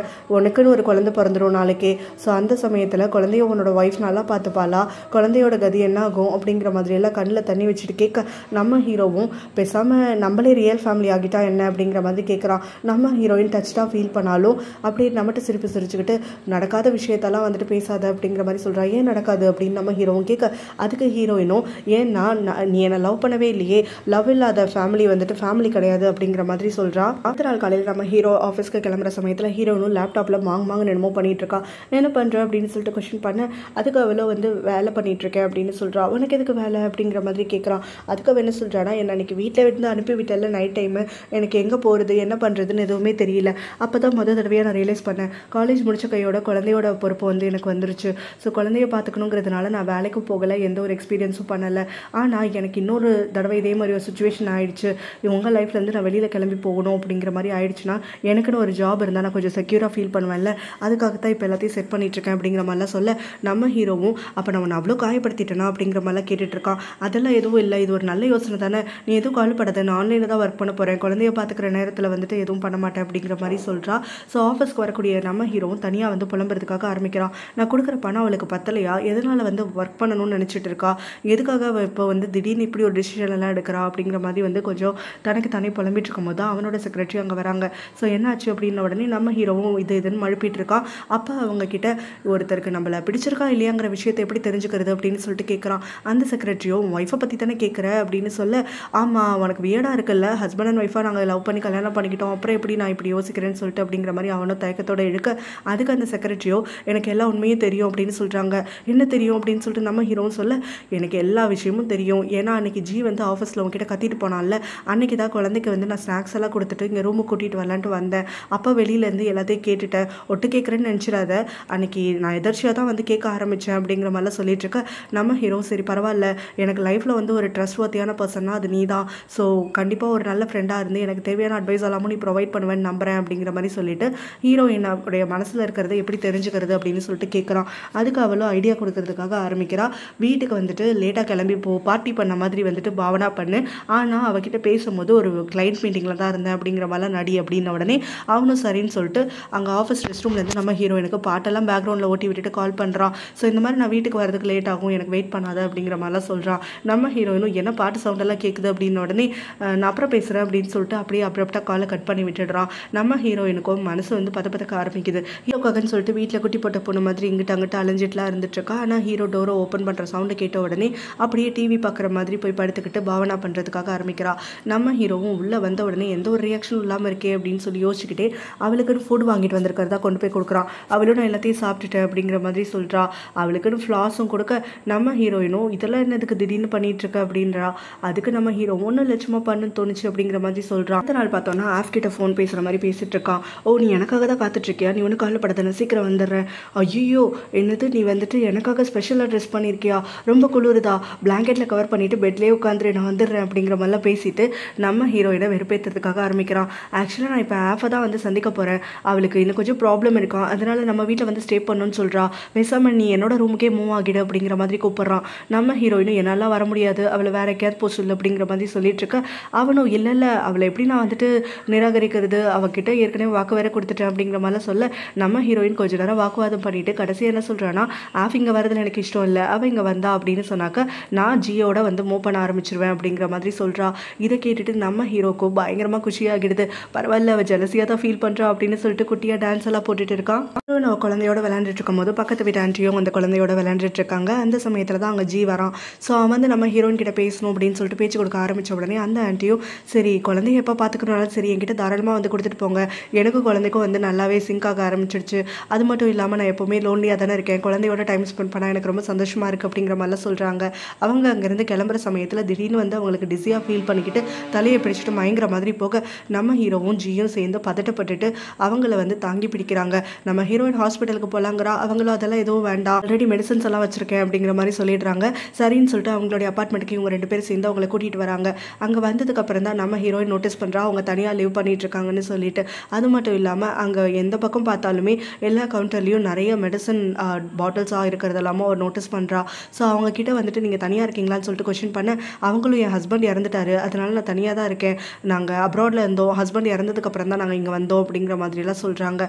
எனக்குன்னு ஒரு குழந்தை பிறந்துடும் நாளைக்கே ஸோ அந்த சமயத்தில் குழந்தைய உன்னோட ஒய்ஃப் நல்லா பார்த்துப்பாளா குழந்தையோட கதி என்ன ஆகும் அப்படிங்கிற மாதிரி எல்லாம் கண்ணில் தண்ணி வச்சுட்டு கேட்க நம்ம ஹீரோவும் பேசாமல் நம்மளே ரியல் ஃபேமிலி ஆகிட்டா என்ன அப்படிங்கிற மாதிரி கேட்குறான் நம்ம ஹீரோயின் டச்டாக ஃபீல் பண்ணாலும் அப்படியே நம்மகிட்ட சிரிப்பு சிரிச்சுக்கிட்டு நடக்காத விஷயத்தெல்லாம் வந்துட்டு பேசாத அப்படிங்கிற மாதிரி சொல்கிறா ஏன் நடக்காது அப்படின்னு நம்ம ஹீரோவும் கேட்க அதுக்கு ஹீரோயினும் ஏன்னா நான் நீ என்னை லவ் பண்ணவே இல்லையே லவ் இல்லாத ஃபேமிலி வந்துட்டு ஃபேமிலி கிடையாது அப்படிங்கிற மாதிரி சொல்கிறா அடுத்த நாள் காலையில் நம்ம ஹீரோ ஆஃபீஸ்க்கு கிளம்புற சமயத்தில் ஹீரோனும் லேப்டாப்பில் மாங் மாங்க என்னமோ பண்ணிட்டு இருக்கா என்ன பண்ணுற அப்படின்னு சொல்லிட்டு கொஸ்டின் பண்ண அதுக்கு அவளோ வந்து வேலை பண்ணிட்டு இருக்கேன் அப்படின்னு சொல்கிறா உனக்கு எதுக்கு வேலை அப்படிங்கிற மாதிரி கேட்குறான் அதுக்கு அவ என்ன சொல்கிறானா என்ன அன்னைக்கு வீட்டில் இருந்து அனுப்பி விட்டல நைட் டைமு எனக்கு எங்கே போகிறது என்ன பண்ணுறதுன்னு எதுவுமே தெரியல அப்போ தான் முதல் தடவையாக நான் ரியலைஸ் பண்ணேன் காலேஜ் முடிச்ச கையோட குழந்தையோட பொறுப்பு வந்து எனக்கு வந்துருச்சு ஸோ குழந்தைய பார்த்துக்கணுங்கிறதுனால நான் வேலைக்கும் போகலை எந்த ஒரு எக்ஸ்பீரியன்ஸும் பண்ணலை ஆனால் எனக்கு இன்னொரு தடவை இதே மாதிரி ஒரு சுச்சுவேஷன் ஆயிடுச்சு உங்கள் லைஃப்லேருந்து நான் வெளியில் கிளம்பி போகணும் அப்படிங்கிற மாதிரி ஆயிடுச்சுன்னா எனக்குன்னு ஒரு ஜாப் இருந்தால் நான் கொஞ்சம் செக்யூராக ஃபீல் பண்ணுவேன்ல அதுக்காக தான் இப்போ எல்லாத்தையும் செட் பண்ணிட்டு இருக்கேன் அப்படிங்கிற மாதிரிலாம் சொல்ல நம்ம ஹீரோவும் அப்போ நான் உன்னை அவ்வளோ காயப்படுத்திட்டேனா அப்படிங்கிற மாதிரிலாம் கேட்டுட்டு இருக்கான் அதெல்லாம் எதுவும் இல்லை இது ஒரு நல்ல யோசனை தானே நீ எதுவும் கவலைப்படாத நான் ஆன்லைனில் தான் ஒர்க் பண்ண போகிறேன் குழந்தைய பார்த்துக்கிற நேரத்தில் வந்துட்டு எதுவும் பண்ண மாட்டேன் அப்படிங்கிற மாதிரி சொல்கிறா ஸோ ஆஃபீஸ்க்கு வரக்கூடிய நம்ம ஹீரோவும் தனியாக வந்து புலம்புறதுக்காக ஆரம்பிக்கிறான் நான் கொடுக்குற பணம் அவளுக்கு பத்தலையா எதனால் வந்து ஒர்க் பண்ணணும்னு நினச்சிட்டு இருக்கா எதுக்காக அவள் இப்போ வந்து திடீர்னு இப்படி ஒரு டிசிஷன் எல்லாம் எடுக்கிறா அப்படிங்கிற மாதிரி வந்து கொஞ்சம் தனக்கு தானே புலம்பிட்டு இருக்கும் போது தான் அவனோட செக்ரட்டரி அங்கே வராங்க ஸோ என்னாச்சு அப்படின்ன உடனே நம்ம ஹீரோவும் இது இதுன்னு மழுப்பிட்டு இருக்கான் அப்போ அவங்க கிட்ட ஒருத்தருக்கு நம்மளை பிடிச்சிருக்கா இல்லையாங்கிற விஷயத்தை எப்படி தெரிஞ்சுக்கிறது அப்படின்னு சொல்லிட்டு கேட்குறான் அந்த செக்ரட்டரியோ உன் ஒய்ஃபை பற்றி தானே கேட்குற அப்படின்னு சொல்ல ஆமாம் உனக்கு வியடாக இருக்குல்ல ஹஸ்பண்ட் அண்ட் ஒய்ஃபாக நாங்கள் லவ் பண்ணி கல்யாணம் பண்ணிக்கிட்டோம் அப்புறம் எப்படி நான் இப்படி யோசிக்கிறேன்னு சொல்லிட்டு அப்படிங்கிற மாதிரி அவனும் தயக்கத்தோட இழுக்க அதுக்கு அந்த செக்ரட்டரியோ எனக்கு எல்லா உண்மையும் தெரியும் அப்படின்னு சொல்கிறாங்க என்ன தெரியும் அப்படின்னு சொல்லிட்டு நம்ம ஹீரோவும் சொல்ல எனக்கு எல்லா விஷயமும் தெரியும் ஏன்னா அன்னைக்கு ஜி வந்து ஆஃபீஸில் உங்ககிட்ட கத்திட்டு போனான்ல அன்னைக்கு தான் குழந்தைக்கு வந்து நான் ஸ்நாக்ஸ் எல்லாம் கொடுத்துட்டு இங்கே ரூமுக்கு கூட்டிகிட்டு வரலான்ட்டு வந்தேன் அப்போ வெளியிலேருந்து எல்லாத்தையும் கேட்டுட்டேன் ஒட்டு கேட்குறேன்னு நினச்சிடாத அன்னைக்கு நான் எதர்ச்சியாக தான் வந்து கேட்க ஆரம்பித்தேன் அப்படிங்கிற மாதிரிலாம் சொல்லிட்டு இருக்க நம்ம ஹீரோ சரி பரவாயில்ல எனக்கு லைஃப்பில் வந்து ஒரு ட்ரஸ்ட் ஒர்த்தியான பர்சன்னா அது நீ தான் ஸோ கண்டிப்பாக ஒரு நல்ல ஃப்ரெண்டாக இருந்து எனக்கு தேவையான அட்வைஸ் எல்லாமும் நீ ப்ரொவைட் பண்ணுவேன்னு நம்புறேன் அப்படிங்கிற மாதிரி சொல்லிட்டு ஹீரோயினுடைய மனசில் இருக்கிறத எப்படி தெரிஞ்சுக்கிறது அப்படின்னு சொல்லிட்டு கேட்குறான் அதுக்கு அவளும் ஐடியா கொடுக்கறதுக்காக ஆரம்பிக்கிறா வீட்டுக்கு வந்துட்டு லேட்டாக கிளம்பி போ பார்ட்டி பண்ண மாதிரி வந்துட்டு பாவனா பண்ணு ஆனால் அவகிட்ட பேசும்போது ஒரு கிளைண்ட் மீட்டிங்கில் தான் இருந்தேன் அப்படிங்கிற மாதிரிலாம் நடி அப்படின்ன உடனே அவனும் சரின்னு சொல்லிட்டு அங்கே ஆஃபீஸ் ரெஸ்ட் ரூம்லேருந்து நம்ம ஹீரோயினுக்கு பாட்டெல்லாம் பேக்ரவுண்டில் ஓட்டி விட்டுட்டு கால் பண்ணுறான் ஸோ இந்த மாதிரி நான் வீட்டுக்கு வரதுக்கு லேட் ஆகும் எனக்கு வெயிட் பண்ணாத அப்படிங்கிற மாதிரிலாம் சொல்கிறான் நம்ம ஹீரோயினும் என்ன பாட்டு சவுண்டெல்லாம் கேட்குது அப்படின்ன உடனே அஹ், நான் அப்புறம் பேசுகிறேன் அப்படின்னு சொல்லிட்டு அப்படியே அப்புறப்பட்ட காலை கட் பண்ணி விட்டுடுறான் நம்ம ஹீரோயினுக்கும் மனசு வந்து பத பதக்க ஆரம்பிக்குது ஹீரோக்காகன்னு சொல்லிட்டு வீட்டில் குட்டி போட்ட பொண்ணு மாதிரி இங்கிட்ட அங்கிட்ட அலைஞ்சிட்டுலாம் இருந்துட்டு இருக்கா ஆனால் ஹீரோ டோரை ஓப்பன் பண்ணுற சவுண்டை கேட்ட உடனே அப்படியே டிவி பார்க்குற மாதிரி போய் படுத்துக்கிட்டு பாவனா பண்ணுறதுக்காக ஆரம்பிக்கிறா நம்ம ஹீரோவும் உள்ளே வந்த உடனே எந்த ஒரு ரியாக்ஷனும் இல்லாமல் இருக்கே அப்படின்னு சொல்லி யோசிச்சுக்கிட்டே அவளுக்குன்னு ஃபுட் வாங்கிட்டு வந்திருக்கிறதா கொண்டு போய் கொடுக்குறான் அவளும் நான் எல்லாத்தையும் சாப்பிட்டுட்டேன் அப்படிங்கிற மாதிரி சொல்கிறா அவளுக்குன்னு ஃப்ளாஸும் கொடுக்க நம்ம ஹீரோயினும் இதெல்லாம் என்னதுக்கு திடீர்னு பண்ணிட்டு இருக்க அப்படின்றா அதுக்கு நம்ம ஹீரோ ஒன்றும் லட்சமாக பண்ணுன்னு தோணுச்சு அப்படிங்கிற மாதிரி சொல்கிறான் அடுத்த நாள் பார்த்தோன்னா ஆஃப் கிட்ட ஃபோன் பேசுகிற மாதிரி பேசிட்டு இருக்கான் ஓ நீ எனக்காக தான் காத்துட்ருக்கியா நீ ஒன்றும் கவலைப்படாத நான் சீக்கிரம் வந்துடுறேன் ஐயோ என்னது நீ வந்துட்டு எனக்காக ஸ்பெஷலாக ட்ரெஸ் பண்ணியிருக்கியா ரொம்ப குளிருதா பிளாங்கெட்டில் கவர் பண்ணிட்டு பெட்லேயே உட்காந்துரு நான் வந்துடுறேன் அப்படிங்கிற மாதிரிலாம் பேசிட்டு நம்ம ஹீரோயினை வெறுப்பேற்றுறதுக்காக ஆரம்பிக்கிறான் ஆக்சுவலாக நான் இப்போ ஆஃபை தான் வந்து சந்திக்க போகிறேன் அவளுக்கு இன்னும் கொஞ்சம் ப்ராப்ளம் இருக்கும் அதனால நம்ம வீட்டில் வந்து ஸ்டே பண்ணணும்னு சொல்கிறா பேசாமல் நீ என்னோட ரூமுக்கே மூவ் ஆகிடு அப்படிங்கிற மாதிரி கூப்பிட்றான் நம்ம ஹீரோயினும் என்னால் வர முடியாது அவளை வேற எங்கேயாவது போக சொல்லு அப்படிங்கிற மாதிரி சொல்லிட்டு இருக்க அவனும் இல்லை இல்லை அவளை எப்படி நான் வந்துட்டு நிராகரிக்கிறது அவகிட்ட ஏற்கனவே வாக்கு வேற கொடுத்துட்டேன் அப்படிங்கிற மாதிரிலாம் சொல்ல நம்ம ஹீரோயின் கொஞ்ச நேரம் வாக்குவாதம் பண்ணிட்டு கடைசி என்ன சொல்கிறான்னா ஆஃப் இங்கே வரதுல எனக்கு இஷ்டம் இல்லை அவள் இங்கே வந்தா அப்படின்னு சொன்னாக்க நான் ஜியோட வந்து மூவ் பண்ண ஆரம்பிச்சிருவேன் அப்படிங்கிற மாதிரி சொல்கிறா இதை கேட்டுட்டு நம்ம ஹீரோக்கும் பயங்கரமாக குஷியாகிடுது பரவாயில்ல அவள் ஜலசியாக தான் ஃபீல் பண்ணுறா அப்படின்னு சொல்லிட்டு குட்டியாக டான்ஸ் எல்லாம் போட்டுட்டு இருக்கான் அப்புறம் நான் குழந்தையோட விளையாண்டுட்டு இருக்கும்போது பக்கத்து வீட்டு ஆண்டியும் அந்த குழந்தையோட விளையாண்டுட்டு இருக்காங்க அந்த சமயத்தில் தான் அங்கே ஜி வரான் ஸோ அவன் வந்து நம்ம ஹீரோயின் கிட்ட பேசணும் அப்படின்னு சொல்லிட்டு பேச்சு கொடுக்க ஆரம்பிச்ச உடனே அந்த ஆண்டியும் சரி குழந்தைய எப்போ பார்த்துக்கணும்னாலும் சரி என்கிட்ட தாராளமாக வந்து கொடுத்துட்டு போங்க எனக்கும் குழந்தைக்கும் வந்து நல்லாவே சிங்க் ஆக ஆரம்பிச்சிடுச்சு அது மட்டும் இல்லாமல் நான் எப்போவுமே லோன்லியாக தானே இருக்கேன் குழந்தையோட டைம் ஸ்பெண்ட் பண்ணால் எனக்கு ரொம்ப சந்தோஷமாக இருக்குது அப்படிங்கிற மாதிரிலாம் சொல்கிறாங்க அவங்க அங்கேருந்து கிளம்புற சமயத்தில் திடீர்னு வந்து அவங்களுக்கு டிஸியாக ஃபீல் பண்ணிக்கிட்டு தலையை பிடிச்சிட்டு மயங்குற மாதிரி போக நம்ம ஹீரோவும் ஜியும் சேர்ந்து பதட்டப்பட்டுட்டு அவங்கள வந்து தாங்கி பிடிக்கிறாங்க நம்ம ஹீரோயின் ஹாஸ்பிட்டலுக்கு போகலாங்கிறா அவங்களும் அதெல்லாம் எதுவும் வேண்டாம் ஆல்ரெடி மெடிசன்ஸ் எல்லாம் வச்சிருக்கேன் அப்படிங்கிற மாதிரி சொல்லிடுறாங்க சரின்னு சொல்லிட்டு அவங்களுடைய அப்பார்ட்மெண்ட்டுக்கு இவங்க ரெண்டு பேரும் சேர்ந்து அவங்கள கூட்டிகிட்டு வராங்க அங்கே வந்ததுக்கு அப்புறம் தான் நம்ம ஹீரோயின் நோட்டீஸ் பண்ணுறா அவங்க தனியாக லிவ் பண்ணிட்டு இருக்காங்கன்னு சொல்லிட்டு அது மட்டும் இல்லாமல் அங்கே எந்த பக்கம் பார்த்தாலுமே எல்லா கவுண்டர்லேயும் நிறைய மெடிசன் பாட்டில்ஸாக இருக்கிறதெல்லாமோ அவர் நோட்டீஸ் பண்ணுறா ஸோ அவங்க கிட்ட வந்துட்டு நீங்கள் தனியாக இருக்கீங்களான்னு சொல்லிட்டு கொஷின் பண்ண அவங்களும் என் ஹஸ்பண்ட் இறந்துட்டாரு அதனால நான் தனியாக தான் இருக்கேன் நாங்கள் அப்ராடில் இருந்தோம் ஹஸ்பண்ட் இறந்ததுக்கு அப்புறம் தான் நாங்கள் இங்கே வந்தோம் அப்படிங்கிற மாதிரிலாம் சொல்கிறாங்க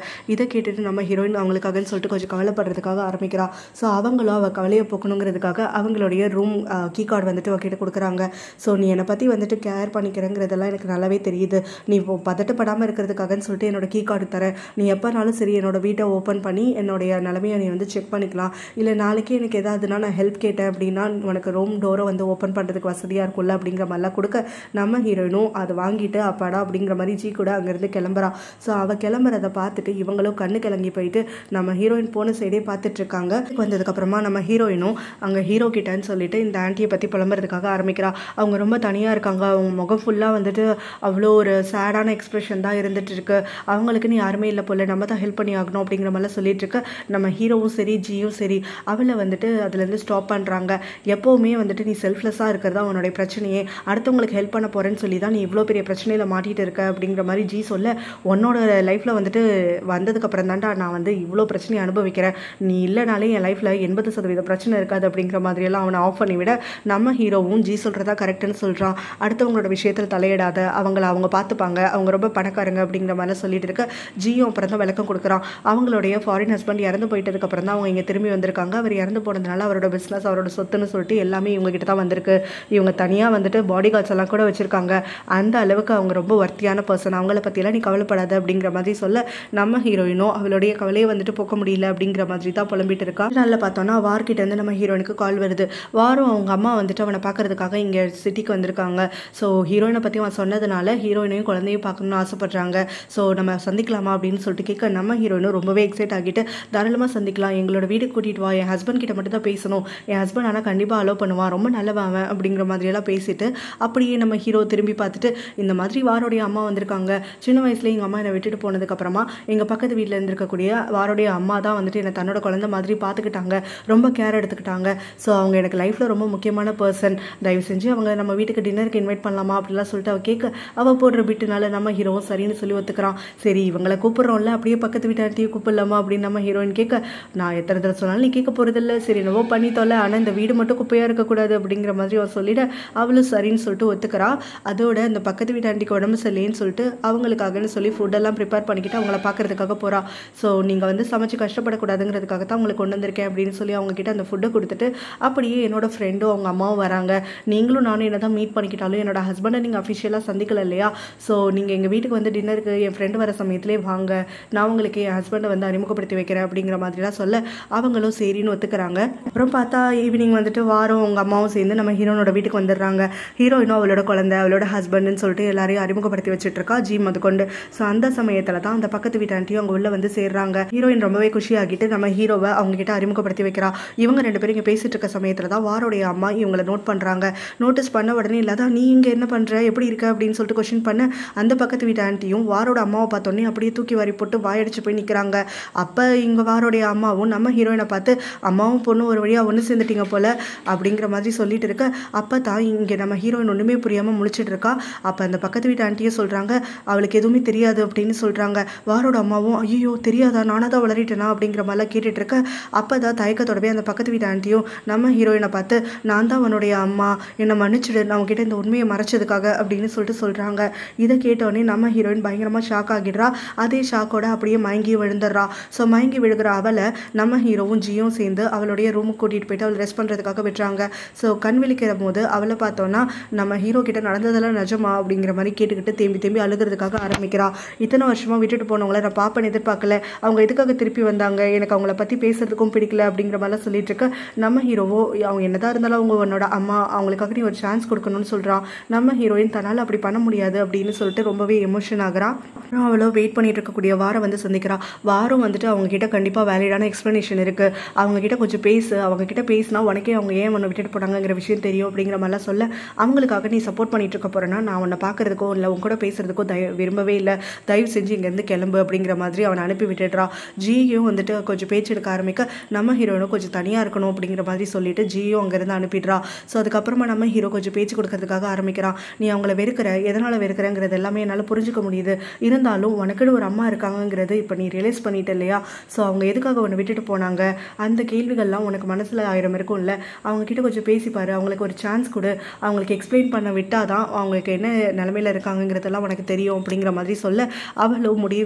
இதை கேட்டுட்டு நம்ம ஹீரோயின் அவங்களுக்காகன்னு சொல்லிட்டு கொஞ்சம் கவலைப்படுறதுக்காக ஆரம்பிக்கிறா ஸோ அவங்களும் அவள் கவலையை போக்கணுங்கிறதுக்காக அவங்களுடைய ரூம் கீ கார்டு வந்துட்டு அவகிட்ட கொடுக்குறாங்க ஸோ நீ என்னை பற்றி வந்துட்டு கேர் பண்ணிக்கிறேங்கிறதெல்லாம் எனக்கு நல்லாவே தெரியுது நீ இப்போ பதட்டப்படாமல் இருக்கிறதுக்காகன்னு சொல்லிட்டு என்னோட கீ கார்டு தரேன் நீ எப்போனாலும் சரி என்னோட வீட்டை ஓப்பன் பண்ணி என்னுடைய நிலமையை நீ வந்து செக் பண்ணிக்கலாம் இல்லை நாளைக்கே எனக்கு ஏதாவதுனா நான் ஹெல்ப் கேட்டேன் அப்படின்னா உனக்கு ரூம் டோரை வந்து ஓப்பன் பண்ணுறதுக்கு வசதியாக இருக்கும்ல அப்படிங்கிற மாதிரிலாம் கொடுக்க நம்ம ஹீரோயினும் அதை வாங்கிட்டு அப்பாடா அப்படிங்கிற மாதிரி ஜி கூட அங்கேருந்து கிளம்புறா ஸோ அவள் கிளம்புறத பார்த்துட்டு இவங்களும் கண்ணு கிளங்கி போயிட்டு நம்ம ஹீரோயின் போன சைடே பார்த்துட்டு இருக்காங்க வந்ததுக்கப்புறமா நம்ம ஹீரோயினும் அங்கே ஹீரோ கிட்டன்னு சொல்லிட்டு இந்த ஆன்ட்டியை பற்றி புலம்புறதுக்காக ஆரம்பிக்கிறா அவங்க ரொம்ப தனியாக இருக்காங்க அவங்க முகம் ஃபுல்லாக வந்துட்டு அவ்வளோ ஒரு சேடான எக்ஸ்பிரஷன் தான் இருந்துட்டு இருக்கு அவங்களுக்குன்னு யாருமே இல்லை போல நம்ம தான் ஹெல்ப் பண்ணி ஆகணும் அப்படிங்கிற மாதிரிலாம் சொல்லிட்டு இருக்க நம்ம ஹீரோவும் சரி ஜியும் சரி அவளை வந்துட்டு அதுலேருந்து ஸ்டாப் பண்ணுறாங்க எப்போவுமே வந்துட்டு நீ செல்ஃப்லெஸ்ஸாக இருக்கிறதா உன்னுடைய பிரச்சனையே அடுத்தவங்களுக்கு ஹெல்ப் பண்ண போகிறேன்னு சொல்லி தான் நீ இவ்வளோ பெரிய பிரச்சனையில் மாட்டிட்டு இருக்க அப்படிங்கிற மாதிரி ஜி சொல்ல உன்னோட லைஃப்பில் வந்துட்டு வந்ததுக்கப்புறம் தான்டா நான் வந்து இவ்வளோ பிரச்சனையை அனுபவிக்கிறேன் நீ இல்லைனாலே என் லைஃப்பில் எண்பது சதவீத பிரச்சனை இருக்காது அப்படிங்கிற மாதிரியெல்லாம் அவனை ஆஃப் பண்ணி விட நம்ம ஹீரோவும் ஜி சொல்கிறதா கரெக்டுன்னு சொல்கிறான் அடுத்தவங்களோட விஷயத்தில் தலையிடாத அவங்கள அவங்க பார்த்துப்பாங்க அவங்க ரொம்ப பணக்காரங்க அப்படிங்கிற மாதிரிலாம் சொல்லிட்டு இருக்க ஜியும் அப்புறம் தான் விளக்கம் கொடுக்குறான் அவங்களுடைய ஃபாரின் ஹஸ்பண்ட் இறந்து போயிட்டதுக்கு அப்புறம் தான் அவங்க இங்கே திரும்பி வந்திருக்காங்க அவர் இறந்து போனதுனால அவரோட பிஸ்னஸ் அவரோட சொத்துன்னு சொல்லிட்டு எல்லாமே இவங்க கிட்ட தான் வந்திருக்கு இவங்க தனியாக வந்துட்டு பாடி கார்ட்ஸ் எல்லாம் கூட வச்சுருக்காங்க அந்த அளவுக்கு அவங்க ரொம்ப வர்த்தியான பர்சன் அவங்கள பற்றியெல்லாம் நீ கவலைப்படாத அப்படிங்கிற மாதிரி சொல்ல நம்ம ஹீரோயினோ அவளுடைய கவலையை வந்துட்டு போக்க முடியல அப்படிங்கிற மாதிரி தான் புலம்பிட்டு இருக்கா நல்ல பார்த்தோன்னா வார்கிட்ட இருந்து நம்ம ஹீரோயினுக்கு கால் வருது வாரம் அவங்க அம்மா வந்துட்டு அவனை பார்க்கறதுக்காக இங்கே சிட்டிக்கு வந்திருக்காங்க ஸோ ஹீரோயினை பற்றி அவன் சொன்னதுனால ஹீரோயினையும் குழந்தையும் பார்க்கணும்னு ஆசைப்படுறாங்க ஸோ நம்ம சந்திக்கலாமா அப்படின்னு சொல்லிட்டு கேட்க நம்ம ஹீரோயினும் ரொம்பவே எக்ஸைட் ஆகிட்டு தாராளமாக சந்திக்கலாம் எங்களோட வீட்டுக்கு கூட்டிகிட்டு வா என் ஹஸ்பண்ட் கிட்ட மட்டும் தான் பேசணும் என் ஹஸ்பண்ட் ஆனால் கண்டிப்பாக அலோவ் பண்ணுவான் ரொம்ப நல்லவன் அவன் அப்படிங்கிற மாதிரியெல்லாம் பேசிட்டு அப்படியே நம்ம ஹீரோ திரும்பி பார்த்துட்டு இந்த மாதிரி வாரோடைய அம்மா வந்திருக்காங்க சின்ன வயசுல எங்கள் அம்மா என்னை விட்டுட்டு போனதுக்கப்புறமா எங்கள் பக்கத்து வீட்டில் இருந்திருக்கக்கூடிய வாரோடைய அம்மா தான் வந்துட்டு என்னை தன்னோட குழந்தை மாதிரி பார்த்துக்கிட்டாங்க ரொம்ப கேர் எடுத்துக்கிட்டாங்க ஸோ அவங்க எனக்கு லைஃப்பில் ரொம்ப முக்கியமான பர்சன் தயவு செஞ்சு அவங்க நம்ம வீட்டுக்கு டின்னருக்கு இன்வைட் பண்ணலாமா அப்படிலாம் சொல்லிட்டு அவள் கேட்க அவள் போடுற பிட்டுனால நம்ம ஹீரோவும் சரின்னு சொல்லி ஒத்துக்கிறான் சரி இவங்களை கூப்பிட்றோம்ல அப்படியே பக்கத்து வீட்டார்த்தையும் கூப்பிடலாமா அப்படின்னு நம்ம ஹீரோயின் கேட்க நான் எத்தனை தடவை சொன்னாலும் நீ கேட்க போகிறதில்ல சரி என்னவோ பண்ணி தொலை ஆனால் இந்த வீடு மட்டும் குப்பையாக இருக்கக்கூடாது அப்படிங்கிற மாதிரி அவள் சொல்லிட அவளும் சரின்னு சொல்லிட்டு ஒத்துக்கிறா அதோட இந்த பக்கத்து வீட்டு ஆண்டிக்கு உடம்பு சரியில்லைன்னு சொல்லிட்டு அவங்களுக்காகன்னு சொல்லி ஃபுட்டெல்லாம் ப்ரிப்பேர் பண்ணிக்கிட்டு அவங்கள பார்க்கறதுக்காக போகிறா ஸோ நீங்கள் வந்து சமைச்சு கஷ்டப்படக்கூடாதுங்கிறதுக்காக தான் உங்களை கொண்டு வந்திருக்கேன் அப்படின்னு சொல்லி அவங்க கிட்ட அந்த ஃபுட்டை கொடுத்துட்டு அப்படியே என்னோட ஃப்ரெண்டும் அவங்க அம்மாவும் வராங்க நீங்களும் நானும் என்ன தான் மீட் பண்ணிக்கிட்டாலும் என்னோட ஹஸ்பண்டை நீங்கள் அஃபிஷியலாக சந்திக்கல இல்லையா ஸோ நீங்கள் எங்கள் வீட்டுக்கு வந்து டின்னருக்கு என் ஃப்ரெண்டு வர சமயத்திலே வாங்க நான் உங்களுக்கு என் ஹஸ்பண்டை வந்து அறிமுகப்படுத்தி வைக்கிறேன் அப்படிங்கிற மாதிரிலாம் சொல்ல அவங்களும் சரின்னு ஒத்துக்கிறாங்க அப்புறம் பார்த்தா ஈவினிங் வந்துட்டு வாரம் அவங்க அம்மாவும் சேர்ந்து நம்ம ஹீரோனோட வீட்டுக்கு வந்துடுறாங்க ஹீரோயினும் அவளோட குழந்தை அவளோட ஹஸ்பண்ட்னு சொல்லிட்டு எல்லாரையும் அறிமுகப்படுத்தி வச்சுட்டு இருக்கா ஜி அது கொண்டு ஸோ அந்த சமயத்தில் தான் அந்த பக்கத்து வீட்டு ஆண்டியும் அவங்க உள்ள வந்து சேர்றாங்க ஹீரோயின் ரொம்பவே குஷியாகிட்டு நம்ம ஹீரோவை அவங்க கிட்ட அறிமுகப்படுத்தி வைக்கிறா இவங்க ரெண்டு பேரும் இங்கே பேசிட்டு இருக்க சமயத்தில் தான் வாரோடைய அம்மா இவங்களை நோட் பண்ணுறாங்க நோட்டீஸ் பண்ண உடனே இல்லாதா நீ இங்கே என்ன பண்ணுற எப்படி இருக்க அப்படின்னு சொல்லிட்டு கொஷின் பண்ண அந்த பக்கத்து வீட்டு ஆண்டியும் வாரோட அம்மாவை பார்த்தோன்னே அப்படியே தூக்கி வாரி போட்டு வாயடிச்சு போய் நிற்கிறாங்க அப்போ இங்கே வாரோடைய அம்மாவும் நம்ம ஹீரோயினை பார்த்து அம்மாவும் பொண்ணும் ஒரு வழியாக ஒன்று சேர்ந்துட்டீங்க போல அப்படிங்கிற மாதிரி சொல்லிட்டு இருக்க அப்போ தான் இங்கே நம்ம ஹீரோயின் ஒன்றுமே புரியாமல் முழிச்சிட்டு இருக்கா அப்போ அந்த பக்கத்து வீட்டு ஆண்டியே சொல்கிறாங்க அவளுக்கு எதுவுமே தெரியாது அப்படின்னு சொல்கிறாங்க வாரோட அம்மாவும் ஐயோ தெரியாதா நானாக தான் வளரிட்டேனா அப்படிங்கிற மாதிரிலாம் கேட்டுட்டு இருக்க அப்போ தான் தயக்கத்தோடவே அந்த பக்கத்து வீட்டு ஆண்டியும் நம்ம ஹீரோயினை பார்த்து நான் தான் அவனுடைய அம்மா என்னை மன்னிச்சிடு நான் உங்ககிட்ட இந்த உண்மையை மறைச்சதுக்காக அப்படின்னு சொல்லிட்டு சொல்கிறாங்க இதை கேட்டோடனே நம்ம ஹீரோயின் பயங்கரமாக ஷாக் ஆகிடுறா அதே ஷாக்கோட அப்படியே மயங்கி விழுந்துடுறா ஸோ மயங்கி விழுகிற அவளை நம்ம ஹீரோவும் ஜியும் சேர்ந்து அவளுடைய ரூமுக்கு கூட்டிகிட்டு போயிட்டு அவள் ரெஸ்ட் பண்ணுறதுக்காக விட்டுறாங்க ஸோ கண் விழிக்கிற போது அவளை பார்த்தோன்னா நம்ம ஹீரோ கிட்ட நடந்ததெல்லாம் நிஜமா அப்படிங்கிற மாதிரி கேட்டுக்கிட்டு தேம்பி தேம்பி அழுகிறதுக்காக ஆரம்பிக்கிறா இத்தனை வருஷமா விட்டுட்டு போனவங்கள நான் பாப்பேன்னு எதிர்பார்க்கல அவங்க எதுக்காக திருப்பி வந்தாங்க எனக்கு அவங்கள பற்றி பேசுறதுக்கும் பிடிக்கல அப்படிங்கிற மாதிரிலாம் சொல்லிட்டு இருக்க நம்ம ஹீரோவோ அவங்க என்னதான் இருந்தாலும் அவங்க உன்னோட அம்மா அவங்களுக்காக நீ ஒரு சான்ஸ் கொடுக்கணும்னு சொல்கிறான் நம்ம ஹீரோயின் தன்னால் அப்படி பண்ண முடியாது அப்படின்னு சொல்லிட்டு ரொம்பவே எமோஷன் ஆகுறா அப்புறம் அவளோ வெயிட் பண்ணிட்டு இருக்கக்கூடிய வாரம் வந்து சந்திக்கிறா வாரம் வந்துட்டு அவங்க கிட்ட கண்டிப்பாக வேலிடான எக்ஸ்ப்ளனேஷன் இருக்கு அவங்க கிட்ட கொஞ்சம் பேசு அவங்க கிட்ட பேசினா உனக்கே அவங்க ஏன் உன்னை விட்டுட்டு போனாங்கிற விஷயம் தெரியும் அப்படிங்கிற மாதிரிலாம் சொல்ல அவங்களுக்காக நீ சப்போர்ட் பண்ணிட்டு இருக்க போறேன்னா நான் உன்னை பார்க்கறதுக்கோ இல்லை உன் கூட பேசுறதுக்கோ தய விரும்பவே இல்லை தயவு செஞ்சு இங்கேருந்து கிளம்பு அப்படிங்கிற மாதிரி அவனை அனுப்பி விட்டுடுறா ஜியும் வந்துட்டு கொஞ்சம் பேச்சு எடுக்க ஆரம்பிக்க நம்ம ஹீரோனும் கொஞ்சம் தனியாக இருக்கணும் அப்படிங்கிற மாதிரி சொல்லிட்டு ஜியும் அங்கேருந்து அனுப்பிடுறா ஸோ அதுக்கப்புறமா நம்ம ஹீரோ கொஞ்சம் பேச்சு கொடுக்கறதுக்காக ஆரம்பிக்கிறான் நீ அவங்கள வெறுக்கிற எதனால் வெறுக்கிறங்கிறது எல்லாமே என்னால் புரிஞ்சுக்க முடியுது இருந்தாலும் உனக்குன்னு ஒரு அம்மா இருக்காங்கங்கிறது இப்போ நீ ரியலைஸ் பண்ணிட்ட இல்லையா ஸோ அவங்க எதுக்காக உன்னை விட்டுட்டு போனாங்க அந்த கேள்விகள்லாம் உனக்கு மனசில் ஆயிரம் இருக்கும்ல அவங்க கிட்ட கொஞ்சம் பேசிப்பாரு அவங்களுக்கு ஒரு சான்ஸ் கொடு அவங்களுக்கு எக்ஸ்பிளைன் பண்ண விட்டால் தான் அவங்களுக்கு என்ன நிலமையில இருக்காங்கங்கிறதெல்லாம் உனக்கு தெரியும் அப்படிங்கிற மாதிரி சொல்ல அவளும் முடியவே முடியாது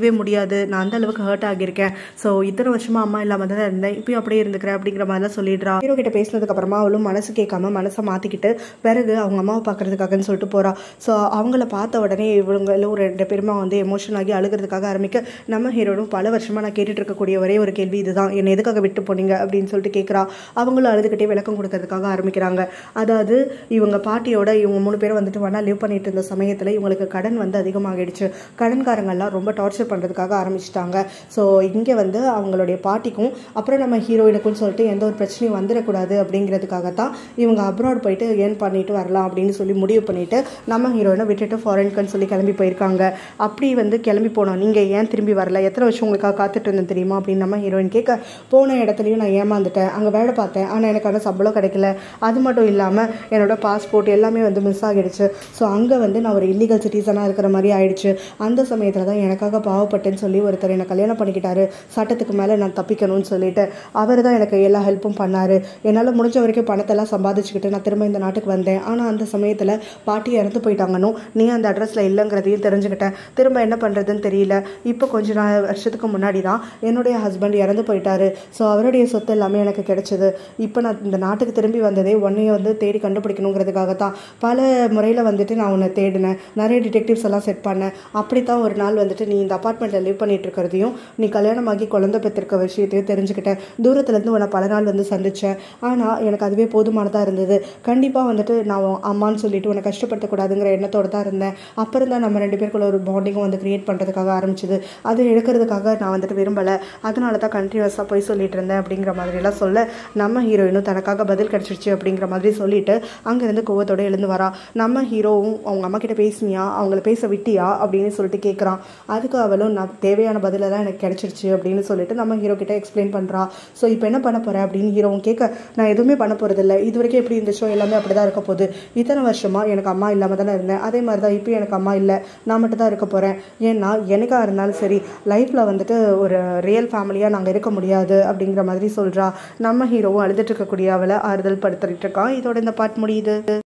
முடியாது நான் அந்த அளவுக்கு ஹர்ட் ஆகியிருக்கேன் ஸோ இத்தனை வருஷமா அம்மா இல்லாமல் தான் இருந்தேன் இப்பயும் அப்படியே இருந்துக்கிறேன் அப்படிங்கிற மாதிரிலாம் சொல்லிடுறா ஹீரோ கிட்ட பேசினதுக்கு அப்புறமா அவளும் மனசு கேட்காம மனசை மாற்றிக்கிட்டு பிறகு அவங்க அம்மாவை பார்க்கறதுக்காகன்னு சொல்லிட்டு போறா ஸோ அவங்கள பார்த்த உடனே இவங்களும் ரெண்டு பேருமா வந்து எமோஷன் ஆகி அழுகிறதுக்காக ஆரம்பிக்க நம்ம ஹீரோனும் பல வருஷமா நான் கேட்டுட்டு இருக்கக்கூடிய ஒரே ஒரு கேள்வி இதுதான் என்னை எதுக்காக விட்டு போனீங்க அப்படின்னு சொல்லிட்டு கேட்குறா அவங்களும் அழுதுகிட்டே விளக்கம் கொடுக்கறதுக்காக ஆரம்பிக்கிறாங்க அதாவது இவங்க பாட்டியோட இவங்க மூணு பேரும் வந்துட்டு ஒன்றா லிவ் பண்ணிட்டு இருந்த சமயத்தில் இவங்களுக்கு கடன் வந்து அதிகமாகிடுச்சு கடன்காரங்கள்லாம் ரொம்ப டார்ச்சர் பண்ணுறதுக்காக ஆரம்பிச்சிட்டாங்க ஸோ இங்கே வந்து அவங்களுடைய பாட்டிக்கும் அப்புறம் நம்ம ஹீரோயினுக்கும் சொல்லிட்டு எந்த ஒரு பிரச்சனையும் வந்துடக்கூடாது அப்படிங்கிறதுக்காக தான் இவங்க அப்ராட் போயிட்டு ஏர்ன் பண்ணிட்டு வரலாம் அப்படின்னு சொல்லி முடிவு பண்ணிட்டு நம்ம ஹீரோயினை விட்டுட்டு ஃபாரின்க்குன்னு சொல்லி கிளம்பி போயிருக்காங்க அப்படி வந்து கிளம்பி போனோம் நீங்கள் ஏன் திரும்பி வரல எத்தனை வருஷம் உங்களுக்காக காத்துட்டு இருந்தேன் தெரியுமா அப்படின்னு நம்ம ஹீரோயின் கேட்க போன இடத்துலையும் நான் ஏமாந்துட்டேன் அங்கே வேலை பார்த்தேன் ஆனால் எனக்கான சம்பளம் கிடைக்கல அது மட்டும் இல்லாமல் என்னோட பாஸ்போர்ட் எல்லாமே வந்து மிஸ் ஆகிடுச்சு ஸோ அங்கே வந்து நான் ஒரு இல்லீகல் சிட்டிசனாக இருக்கிற மாதிரி ஆயிடுச்சு அந்த சமயத்தில் தான் எனக்காக பாவப்பட்டேன்னு சொல்லி ஒருத்தர் என்னை கல்யாணம் பண்ணிக்கிட்டாரு சட்டத்துக்கு மேலே நான் தப்பிக்கணும்னு சொல்லிட்டு அவர் தான் எனக்கு எல்லா ஹெல்ப்பும் பண்ணார் என்னால் முடிஞ்ச வரைக்கும் பணத்தெல்லாம் சம்பாதிச்சுக்கிட்டு நான் திரும்ப இந்த நாட்டுக்கு வந்தேன் ஆனால் அந்த சமயத்தில் பாட்டி இறந்து போயிட்டாங்கன்னு நீ அந்த அட்ரஸில் இல்லைங்கிறதையும் தெரிஞ்சுக்கிட்டேன் திரும்ப என்ன பண்ணுறதுன்னு தெரியல இப்போ கொஞ்ச நாள் வருஷத்துக்கு முன்னாடி தான் என்னுடைய ஹஸ்பண்ட் இறந்து போயிட்டாரு ஸோ அவருடைய சொத்து எல்லாமே எனக்கு கிடைச்சது இப்போ நான் இந்த நாட்டுக்கு திரும்பி வந்ததே உன்னைய வந்து தேடி கண்டுபிடிக்கணுங்கிறதுக்காக தான் பல முறையில் வந்துட்டு நான் உன்னை தேடினேன் நிறைய டிடெக்டிவ்ஸ் எல்லாம் செட் பண்ணேன் அப்படி தான் ஒரு நாள் வந்துட்டு நீ இந்த அப்பார்ட்மெண்ட்டில் லிவ் பண்ணிட்டு இருக்கிறதையும் நீ கல்யாணமாகி குழந்தை பெற்றிருக்க விஷயத்தையும் தெரிஞ்சுக்கிட்டேன் தூரத்துலேருந்து உன்னை பல நாள் வந்து சந்தித்தேன் ஆனால் எனக்கு அதுவே போதுமானதாக இருந்தது கண்டிப்பாக வந்துட்டு நான் உன் அம்மான்னு சொல்லிட்டு உன்னை கஷ்டப்படுத்தக்கூடாதுங்கிற எண்ணத்தோடு தான் இருந்தேன் அப்புறம் தான் நம்ம ரெண்டு பேருக்குள்ள ஒரு பாண்டிங்கும் வந்து க்ரியேட் பண்ணுறதுக்காக ஆரம்பிச்சது அது எடுக்கிறதுக்காக நான் வந்துட்டு விரும்பலை அதனால தான் கண்டினியூஸாக போய் சொல்லிட்டு இருந்தேன் அப்படிங்கிற மாதிரிலாம் சொல்ல நம்ம ஹீரோயினும் தனக்காக பதில் கிடச்சிருச்சு அப்படிங்கிற மாதிரி சொல்லிட்டு அங்கேருந்து கோவத்தோட எழுந்து வரா நம்ம ஹீரோவும் அவங்க அம்மா கிட்ட பேசினியா அவங்கள பேச விட்டியா அப்படின்னு சொல்லிட்டு கேட்குறான் அதுக்கு அவளும் நான் தேவையான பதிலெல்லாம் எனக்கு கிடைச்சிருச்சு அப்படின்னு சொல்லிட்டு நம்ம ஹீரோ கிட்ட எக்ஸ்பிளைன் பண்ணுறா ஸோ இப்போ என்ன பண்ண போகிறேன் அப்படின்னு ஹீரோவும் கேட்க நான் எதுவுமே பண்ண போகிறதில்ல இது வரைக்கும் எப்படி இருந்துச்சோ எல்லாமே அப்படி தான் இருக்க போகுது இத்தனை வருஷமாக எனக்கு அம்மா இல்லாமல் தானே இருந்தேன் அதே மாதிரி தான் இப்போ எனக்கு அம்மா இல்லை நான் மட்டும் தான் இருக்க போகிறேன் ஏன்னா எனக்காக இருந்தாலும் சரி லைஃப்பில் வந்துட்டு ஒரு ரியல் ஃபேமிலியாக நாங்கள் இருக்க முடியாது அப்படிங்கிற மாதிரி சொல்கிறா நம்ம ஹீரோவும் அழுதுட்டு இருக்கக்கூடிய அவளை ஆறுதல் படுத்திட்டு இருக்கான் இதோட இந்த பாட் முடியுது